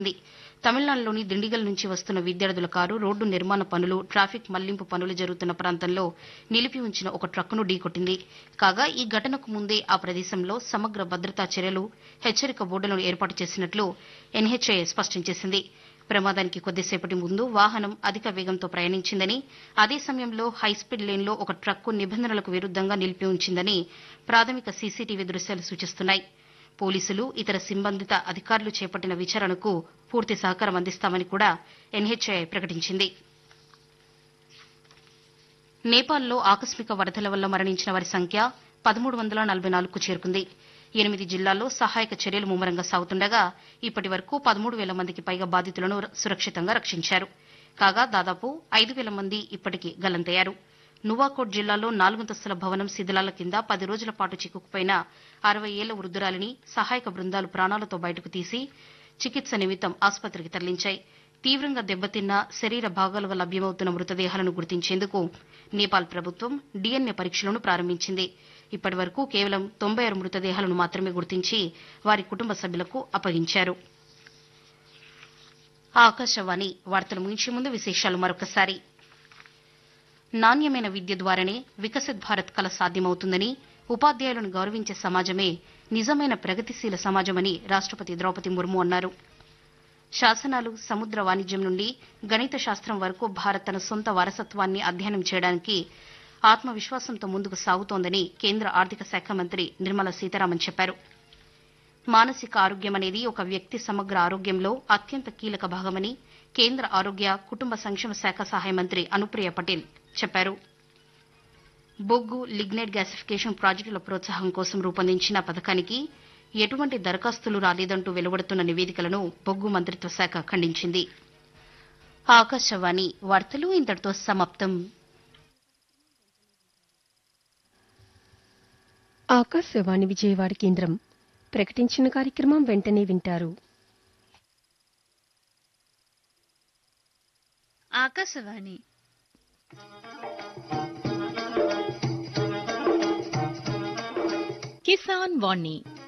ఉంది తమిళనాడులోని దిండిగల్ నుంచి వస్తున్న విద్యార్థుల కారు రోడ్డు నిర్మాణ పనులు ట్రాఫిక్ మళ్లింపు పనులు జరుగుతున్న ప్రాంతంలో నిలిపి ఉంచిన ఒక ట్రక్కును ఢీకొట్టింది కాగా ఈ ఘటనకు ముందే ఆ ప్రదేశంలో సమగ్ర భద్రతా చర్యలు హెచ్చరిక బోర్డులను ఏర్పాటు చేసినట్లు ఎన్హెచ్ఐ స్పష్టం చేసింది ప్రమాదానికి కొద్దిసేపటి ముందు వాహనం అధిక వేగంతో ప్రయాణించిందని అదే సమయంలో హైస్పీడ్ లేన్లో ఒక ట్రక్కు నిబంధనలకు విరుద్దంగా నిలిపి ఉంచిందని ప్రాథమిక సీసీటీవీ దృశ్యాలు సూచిస్తున్నాయి పోలీసులు ఇతర సంబంధిత అధికారులు చేపట్టిన విచారణకు పూర్తి సహకారం అందిస్తామని కూడా ఎన్హెచ్ఐ ప్రకటించింది నేపాల్లో ఆకస్మిక వరదల వల్ల మరణించిన వారి సంఖ్య పదమూడు వందల నలభై నాలుగుకు చేరుకుంది ఎనిమిది జిల్లాల్లో సహాయక చర్యలు ముమ్మరంగా సాగుతుండగా ఇప్పటి వరకు పదమూడు వేల మందికి పైగా బాధితులను సురక్షితంగా రక్షించారు కాగా దాదాపు ఐదు వేల మంది ఇప్పటికీ గల్లంతయ్యారు నువాకోట్ జిల్లాలో నాలుగంతస్తుల భవనం శిథిలాల కింద పది రోజుల పాటు చిక్కుకుపోయిన అరవై ఏళ్ల వృద్దురాలిని సహాయక బృందాలు ప్రాణాలతో బయటకు తీసి చికిత్స నిమిత్తం ఆసుపత్రికి తరలించాయి తీవ్రంగా దెబ్బతిన్న శరీర భాగాలుగా లభ్యమవుతున్న మృతదేహాలను గుర్తించేందుకు నేపాల్ ప్రభుత్వం డీఎన్ఏ పరీక్షలను ప్రారంభించింది ఇప్పటి వరకు కేవలం తొంభై ఆరు మృతదేహాలను మాత్రమే గుర్తించి వారి కుటుంబ సభ్యులకు అప్పగించారు ఆకాశవాణి వార్తలు ముగించే ముందు విశేషాలు మరొకసారి నాణ్యమైన విద్య ద్వారానే వికసిత్ భారత్ కల సాధ్యమవుతుందని ఉపాధ్యాయులను గౌరవించే సమాజమే నిజమైన ప్రగతిశీల సమాజమని రాష్టపతి ద్రౌపది ముర్ము అన్నారు శాసనాలు సముద్ర వాణిజ్యం నుండి గణిత శాస్త్రం వరకు భారత్ తన సొంత వారసత్వాన్ని అధ్యయనం చేయడానికి ఆత్మవిశ్వాసంతో ముందుకు సాగుతోందని కేంద్ర ఆర్థిక శాఖ మంత్రి నిర్మలా సీతారామన్ చెప్పారు మానసిక ఆరోగ్యం అనేది ఒక వ్యక్తి సమగ్ర ఆరోగ్యంలో అత్యంత కీలక భాగమని కేంద్ర ఆరోగ్య కుటుంబ సంక్షేమ శాఖ సహాయ మంత్రి అనుప్రియ పటేల్ చెప్పారు బొగ్గు లిగ్నైట్ గ్యాసిఫికేషన్ ప్రాజెక్టుల ప్రోత్సాహం కోసం రూపొందించిన పథకానికి ఎటువంటి దరఖాస్తులు రాలేదంటూ వెలువడుతున్న నివేదికలను బొగ్గు మంత్రిత్వ శాఖ ఖండించింది ఆకాశవాణి వార్తలు ఇంతటితో సమాప్తం ఆకాశవాణి విజయవాడ కేంద్రం ప్రకటించిన కార్యక్రమం వెంటనే వింటారు ఆకాశవాణి కిసాన్ వాణి